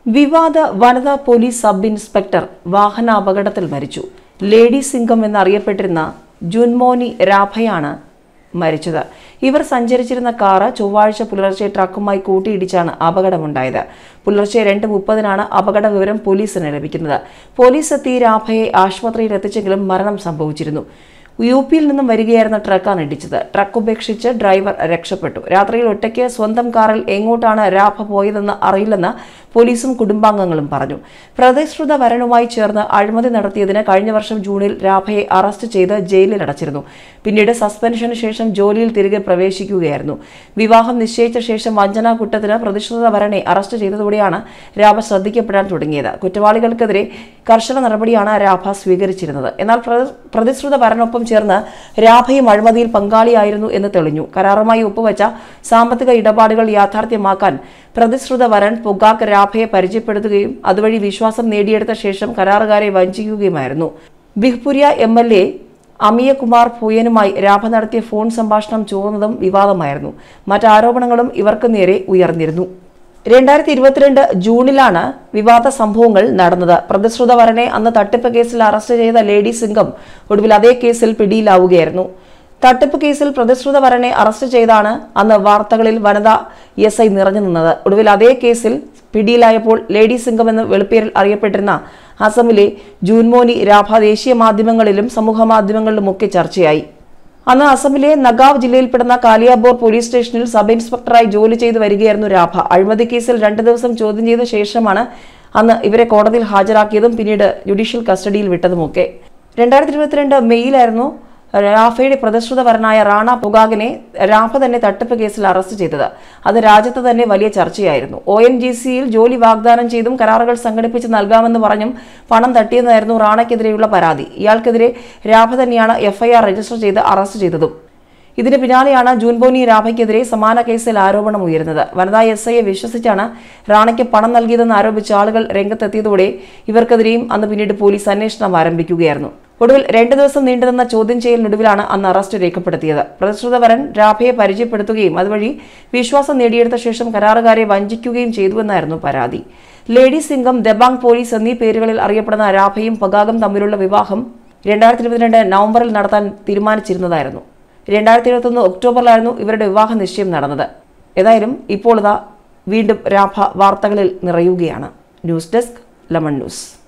വിവാദ വനിതാ police sub inspector വാഹന അപകടത്തിൽ മരിച്ചു ലേഡി സിംഗം എന്നറിയപ്പെട്ടിരുന്ന ജുൻമോനി രാഭയാണ് മരിച്ചത് ഇവർ സഞ്ചരിച്ചിരുന്ന കാറ് ചൊവ്വാഴ്ച പുലർച്ചെ ട്രക്കുമായി കൂട്ടിയിടിച്ചാണ് അപകടമുണ്ടായത് പുലർച്ചെ രണ്ട് മുപ്പതിനാണ് അപകട വിവരം പോലീസിന് ലഭിക്കുന്നത് പോലീസ് എത്തി രാഭയെ ആശുപത്രിയിൽ എത്തിച്ചെങ്കിലും മരണം സംഭവിച്ചിരുന്നു യു പിയിൽ നിന്നും വരികയായിരുന്ന ട്രക്കാണ് ഇടിച്ചത് ട്രക്ക് ഉപേക്ഷിച്ച് ഡ്രൈവർ രക്ഷപ്പെട്ടു രാത്രിയിൽ ഒറ്റയ്ക്ക് സ്വന്തം കാറിൽ എങ്ങോട്ടാണ് രാഭ പോയതെന്ന് അറിയില്ലെന്ന് പോലീസും കുടുംബാംഗങ്ങളും പറഞ്ഞു പ്രതിശ്രുത വരനുമായി ചേർന്ന് അഴിമതി നടത്തിയതിന് കഴിഞ്ഞ വർഷം ജൂണിൽ രാഭയെ അറസ്റ്റ് ചെയ്ത് ജയിലിൽ അടച്ചിരുന്നു പിന്നീട് സസ്പെൻഷന് ശേഷം ജോലിയിൽ തിരികെ പ്രവേശിക്കുകയായിരുന്നു വിവാഹം നിശ്ചയിച്ച ശേഷം വഞ്ചനാ കുറ്റത്തിന് പ്രതിശ്രുത വരനെ അറസ്റ്റ് ചെയ്തതോടെയാണ് രാഭ ശ്രദ്ധിക്കപ്പെടാൻ തുടങ്ങിയത് കുറ്റവാളികൾക്കെതിരെ കർശന നടപടിയാണ് രാഭ സ്വീകരിച്ചിരുന്നത് എന്നാൽ പ്രതി- പ്രതിശ്രുത വരനൊപ്പം ചേർന്ന് രാഭയും അഴിമതിയിൽ പങ്കാളിയായിരുന്നു എന്ന് തെളിഞ്ഞു കരാറുമായി ഒപ്പുവെച്ച സാമ്പത്തിക ഇടപാടുകൾ യാഥാർത്ഥ്യമാക്കാൻ പ്രതിശ്രുത വരൻ പൊഗാക്ക് രാഭയെ പരിചയപ്പെടുത്തുകയും അതുവഴി വിശ്വാസം നേടിയെടുത്ത ശേഷം കരാറുകാരെ വഞ്ചിക്കുകയുമായിരുന്നു Bihpuria M L A Amiyakumar ഭൂയനുമായി രാഭ നടത്തിയ ഫോൺ സംഭാഷണം ചോർന്നതും വിവാദമായിരുന്നു മറ്റാരോപണങ്ങളും ഇവർക്ക് നേരെ ഉയർന്നിരുന്നു രണ്ടായിരത്തി ഇരുപത്തിരണ്ട് ജൂണിലാണ് വിവാദ സംഭവങ്ങൾ നടന്നത് പ്രതിശ്രുത വരനെ അന്ന് തട്ടിപ്പ് കേസിൽ അറസ്റ്റ് ചെയ്ത ലേഡി സിംഗം ഒടുവിൽ അതേ കേസിൽ പിടിയിലാവുകയായിരുന്നു തട്ടിപ്പ് കേസിൽ പ്രതിശ്രുത വരനെ അറസ്റ്റ് ചെയ്താണ് അന്ന് വാർത്തകളിൽ വനിതാ എസ് ഐ നിറഞ്ഞു നിന്നത് ഒടുവിൽ അതേ കേസിൽ പിടിയിലായപ്പോൾ ലേഡി സിംഗം എന്ന വെളുപ്പേരിൽ അറിയപ്പെട്ടിരുന്ന അസമിലെ ജൂൻമോനി രാഭ ദേശീയ മാധ്യമങ്ങളിലും സമൂഹ മാധ്യമങ്ങളിലുമൊക്കെ ചർച്ചയായി അന്ന് അസമിലെ നഗാവ് ജില്ലയിൽപ്പെടുന്ന കാലിയാബോർ പോലീസ് സ്റ്റേഷനിൽ സബ് ഇൻസ്പെക്ടറായി ജോലി ചെയ്തു വരികയായിരുന്നു രാഭ അഴിമതി കേസിൽ രണ്ട് ദിവസം ചോദ്യം ചെയ്ത ശേഷമാണ് അന്ന് ഇവരെ കോടതിയിൽ ഹാജരാക്കിയതും പിന്നീട് ജുഡീഷ്യൽ കസ്റ്റഡിയിൽ വിട്ടതുമൊക്കെ രണ്ടായിരത്തി ഇരുപത്തിരണ്ട് മെയ്യിലായിരുന്നു രാഫയുടെ പ്രതിശ്രുതവരനായ റാണ പുഗാഗിനെ രാഫ തന്നെ തട്ടിപ്പ് കേസിൽ അറസ്റ്റ് ചെയ്തത് അത് രാജ്യത്ത് തന്നെ വലിയ ചർച്ചയായിരുന്നു ഒ എൻ ജി സിയിൽ ജോലി വാഗ്ദാനം ചെയ്തും കരാറുകൾ സംഘടിപ്പിച്ച് നൽകാമെന്ന് പറഞ്ഞും പണം തട്ടിയെന്നായിരുന്നു റാണയ്ക്കെതിരെയുള്ള പരാതി ഇയാൾക്കെതിരെ രാഭ തന്നെയാണ് എഫ്ഐആർ രജിസ്റ്റർ ചെയ്ത് അറസ്റ്റ് ചെയ്തതും ഇതിന് പിന്നാലെയാണ് ജൂൻബോനി രാഭയ്ക്കെതിരെ സമാന കേസിൽ ആരോപണം ഉയരുന്നത് വനിതാ എസ് ഐയെ വിശ്വസിച്ചാണ് റാണയ്ക്ക് പണം നൽകിയതെന്ന് ആരോപിച്ച ആളുകൾ രംഗത്തെത്തിയതോടെ ഇവർക്കെതിരെയും അന്ന് പിന്നീട് പോലീസ് അന്വേഷണം ആരംഭിക്കുകയായിരുന്നു ഒടുവിൽ രണ്ടു ദിവസം നീണ്ടുനിന്ന ചോദ്യം ചെയ്യലിനൊടുവിലാണ് അന്ന് അറസ്റ്റ് രേഖപ്പെടുത്തിയത് പ്രതിശ്രുതവരൻ രാഭയെ പരിചയപ്പെടുത്തുകയും അതുവഴി വിശ്വാസം നേടിയെടുത്ത ശേഷം കരാറുകാരെ വഞ്ചിക്കുകയും ചെയ്തുവെന്നായിരുന്നു പരാതി ലേഡി സിംഗം ദബാങ് പോലീസ് എന്നീ പേരുകളിൽ അറിയപ്പെടുന്ന രാഭയും പഗാഗും തമ്മിലുള്ള വിവാഹം രണ്ടായിരത്തി ഇരുപത്തിരണ്ട് നവംബറിൽ നടത്താൻ തീരുമാനിച്ചിരുന്നതായിരുന്നു രണ്ടായിരത്തി ഇരുപത്തൊന്ന് ഒക്ടോബറിലായിരുന്നു ഇവരുടെ വിവാഹ നിശ്ചയം നടന്നത് ഏതായാലും ഇപ്പോൾ ഇതാ വീണ്ടും രാഭ വാർത്തകളിൽ നിറയുകയാണ് ന്യൂസ് ഡെസ്ക് ലെമൺ ന്യൂസ്